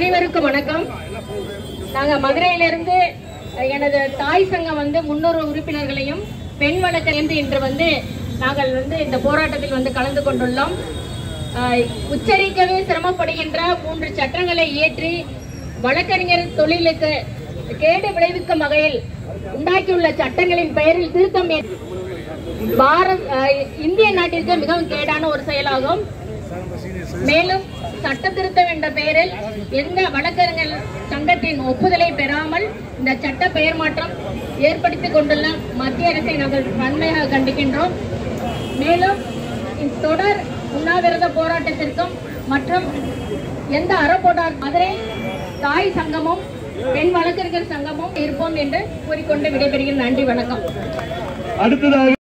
அனைவருக்கும் வணக்கம் நாங்க மதுரையிலிருந்து அஹ், எனது தாய் சங்கம் வந்து முன்னூறு உறுப்பினர்களையும் பெண் வழக்கறிந்து இன்று வந்து நாங்கள் வந்து இந்த போராட்டத்தில் வந்து கலந்து கொண்டுள்ளோம் அஹ், உச்சரிக்கவே சிரமப்படுகின்ற மூன்று சட்டங்களை இயற்றி வழக்கறிஞர் தொழிலுக்கு கேடு விளைவிக்கும் வகையில் உண்டாக்கியுள்ள சட்டங்களின் பெயரில் திருத்தம் ஏற்- பாரத் அஹ், இந்திய நாட்டிற்கு மிகவும் கேடான ஒரு செயலாகும் மேலும் சட்ட திருத்தம் என்ற பெயரில் எந்த வழக்கறிஞர் சங்கத்தின் ஒப்புதலை பெறாமல் இந்த சட்ட பெயர் மாற்றம் ஏற்படுத்திக் கொண்டுள்ள மத்திய அரசை நாங்கள் வன்மையாக கண்டிக்கின்றோம் மேலும் இந்த தொடர் உண்ணாவிரத போராட்டத்திற்கும் மற்றும் எந்த அறப்போராட்ட மதுரை தாய் சங்கமும் பெண் வழக்கறிஞர் சங்கமும் இருப்போம் என்று கூறிக்கொண்டு விடைபெறுகிறேன் நன்றி வணக்கம் அடுத்ததாக